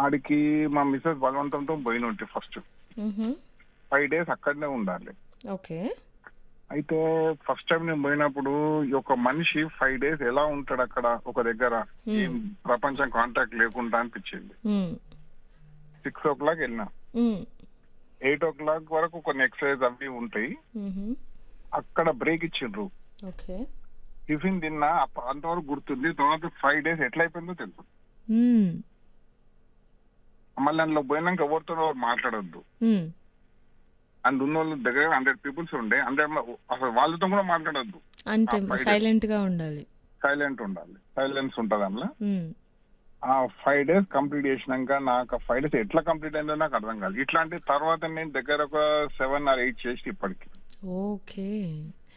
ఆడికి మా మిస్సెస్ బలవంతంతో పోయిన ఉంటే ఫస్ట్ మ్మ్హమ్. ఫైవ్ డేస్ అక్కడనే ఉండాలి ఓకే అయితే ఫస్ట్ టైం నేను పోయినప్పుడు ఈ ఒక మనిషి ఫైవ్ డేస్ ఎలా ఉంటాడు అక్కడ ఒక దగ్గర ఏం ప్రపంచం కాంటాక్ట్ లేకుండా అనిపించింది మ్మ్. సిక్స్ ఓ క్లాక్ వెళ్ళినా మ్మ్. ఎయిట్ ఓ క్లాక్ వరకు కొన్ని ఎక్సర్సైజ్ అవి ఉంటాయి మ్మ్హమ్. అక్కడ బ్రేక్ ఇచ్చిండ్రు ఓకే టిఫిన్ తిన్నా అప్ప- అంతవరకు గుర్తుంది తర్వాత ఫైవ్ డేస్ ఎట్లా అయిపోయిందో తెలుసు మ్మ్. మళ్ళీ అందులో పోయినాక ఎవరితో మాట్లాడొద్దు మ్మ్. అండ్ ఉన్న వాళ్ళ దగ్గర హండ్రెడ్ పీపుల్స్ ఉండే అందరిలో అసలు వాళ్ళతో కూడా మాట్లాడొద్దు అంతే ఆ, five సైలెంట్ గా ఉండాలి సైలెంట్ ఉండాలి సైలెన్స్ ఉంటుంది అందులో మ్మ్. ఆ ఫైవ్ డేస్ కంప్లీట్ చేసినాక నాకు ఫైవ్ డేస్ ఎట్లా కంప్లీట్ అయిందో నాకు అర్థం కాదు ఇట్లాంటి తర్వాత నేను దగ్గర ఒక సెవెన్ ఆర్ ఎయిట్ చేసి ఇప్పటికి ఓకే